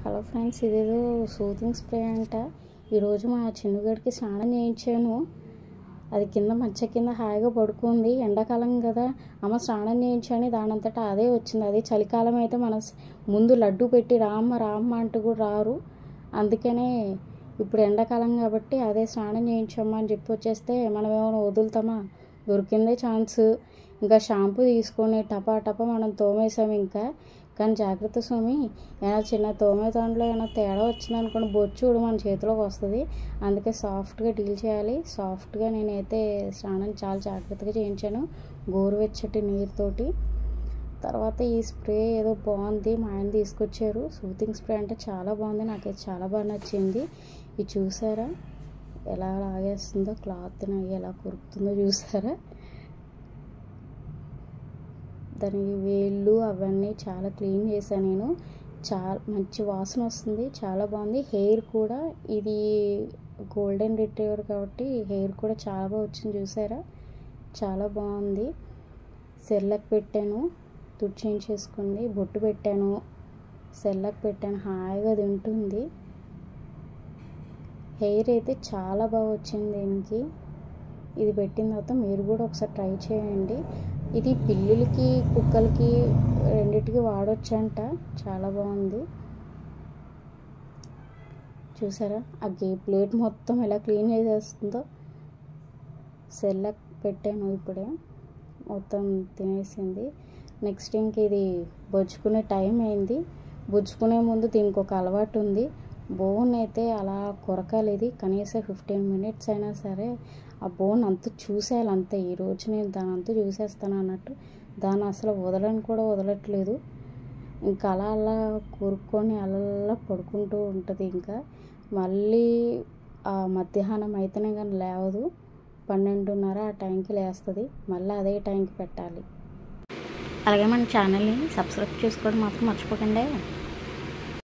hello friends ఇదేదో soothing spray అంట ఈరోజు మా చిన్నగడికి స్నానం చేయించాను అది కింద మచ్చ కింద హాయిగా పడుకుంది ఎండాకాలం కదా అమ్మ స్నానం చేయించని దానంతటా అదే వచ్చింది అది చలికాలం అయితే మన స్- ముందు లడ్డు పెట్టి రామ్మ రామ్మ అంటూ కూడా రారు అందుకనే ఇప్పుడు ఎండాకాలం కాబట్టి అదే స్నానం చేయించమ్మా అని చెప్పి వచ్చేస్తే మనం ఏమైనా వదులుతామా దొరికిందే ఛాన్స్ ఇంకా షాంపూ తీసుకొని టపా టపా మనం తోమేసాం ఇంకా కానీ జాగ్రత్త స్వామి ఏమైనా చిన్న తోమే దాంట్లో ఏమైనా తేడా వచ్చింది అనుకోండి బొచ్చుడు మన చేతిలోకి వస్తుంది అందుకే సాఫ్ట్గా డీల్ చేయాలి సాఫ్ట్గా నేనైతే స్నానం చాలా జాగ్రత్తగా చేయించాను గోరువెచ్చటి నీరుతోటి తర్వాత ఈ స్ప్రే ఏదో బాగుంది మా ఆయన తీసుకొచ్చారు సూతింగ్ స్ప్రే అంటే చాలా బాగుంది నాకైతే చాలా బాగా నచ్చింది ఇది చూసారా ఎలా లాగేస్తుందో క్లాత్ని ఎలా కొరుకుతుందో చూసారా దానికి వేళ్ళు అవన్నీ చాలా క్లీన్ చేశాను నేను చాలా మంచి వాసన వస్తుంది చాలా బాగుంది హెయిర్ కూడా ఇది గోల్డెన్ రిట్రీవర్ కాబట్టి హెయిర్ కూడా చాలా బాగా వచ్చింది చూసారా చాలా బాగుంది సెల్లక్ పెట్టాను తుడిచేయించేసుకుంది బొట్టు పెట్టాను సెల్లక్ పెట్టాను హాయిగా తింటుంది హెయిర్ అయితే చాలా బాగా వచ్చింది దీనికి ఇది పెట్టిన తర్వాత మీరు కూడా ఒకసారి ట్రై చేయండి ఇది పిల్లులకి కుక్కలకి రెండిటికి వాడొచ్చంట చాలా బాగుంది చూసారా ఆ గే ప్లేట్ మొత్తం ఎలా క్లీన్ చేసేస్తుందో సెల్లక్ పెట్టాను ఇప్పుడే మొత్తం తినేసింది నెక్స్ట్ ఇంక ఇది బొచ్చుకునే టైం అయింది బుజ్జుకునే ముందు దీనికి ఒక అలవాటు ఉంది బోన్ అయితే అలా కొరకాలి ఇది కనీసం ఫిఫ్టీన్ మినిట్స్ అయినా సరే ఆ బోన్ అంతా చూసేయాలి అంతే ఈరోజు నేను దాని అంతా చూసేస్తాను అన్నట్టు దాన్ని అసలు వదలని కూడా వదలట్లేదు ఇంకా అలా అలా కూరుకొని అలా అలా పడుకుంటూ ఉంటుంది ఇంకా మళ్ళీ ఆ మధ్యాహ్నం అయితేనే కానీ లేవదు పన్నెండున్నర ఆ టైంకి లేస్తుంది మళ్ళీ అదే టైంకి పెట్టాలి అలాగే మన ఛానల్ని సబ్స్క్రైబ్ చేసుకోవడం మాత్రం మర్చిపోకండి